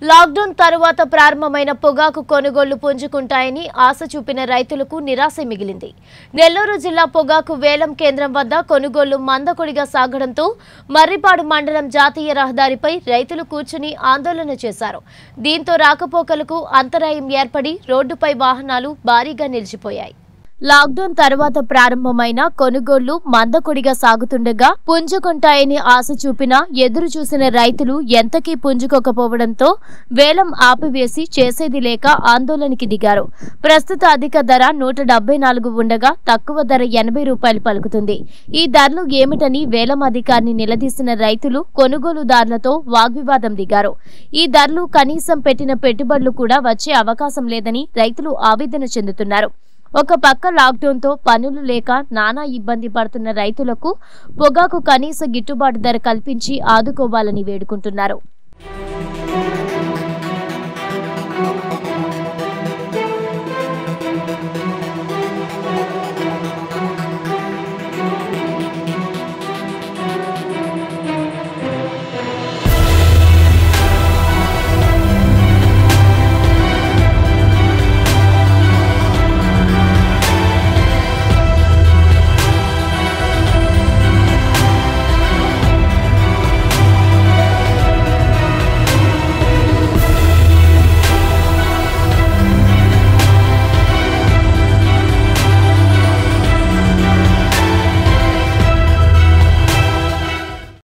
lockdown తరువాత ప్రారంభమైన పొగాకు కొనుగోళ్లు పుంజుకుంటాయని ఆశ చూపిన రైతులకు నిరాశ మిగిలింది నెల్లూరు జిల్లా పొగాకు వేలం కేంద్రం వద్ద కొనుగోళ్లు మందకొడిగా సాగడంతో మర్రిపాడు మండలం జాతీయ రహదారిపై రైతులు కూర్చుని ఆందోళన చేశారు దీంతో రాకపోకలకు అంతరాయం ఏర్పడి రోడ్డుపై వాహనాలు భారీగా నిలిచిపోయాయి లాక్డౌన్ తర్వాత ప్రారంభమైన కొనుగోళ్లు మందకొడిగా సాగుతుండగా పుంజుకుంటాయని ఆశ చూపినా ఎదురు చూసిన రైతులు ఎంతకీ పుంజుకోకపోవడంతో వేలం ఆపివేసి చేసేది లేక ఆందోళనకి దిగారు ప్రస్తుత అధిక ధర నూట డెబ్బై నాలుగు ఉండగా తక్కువ ధర ఎనభై రూపాయలు పలుకుతుంది ఈ ధరలు ఏమిటని వేలం అధికారిని నిలదీసిన రైతులు కొనుగోలుదారులతో వాగ్వివాదం దిగారు ఈ ధరలు కనీసం పెట్టిన పెట్టుబడులు కూడా వచ్చే అవకాశం లేదని రైతులు ఆవేదన చెందుతున్నారు ఒక పక్క లాక్డౌన్తో పనులు లేక నానా ఇబ్బంది పడుతున్న రైతులకు పొగాకు కనీస గిట్టుబాటు ధర కల్పించి ఆదుకోవాలని వేడుకుంటున్నారు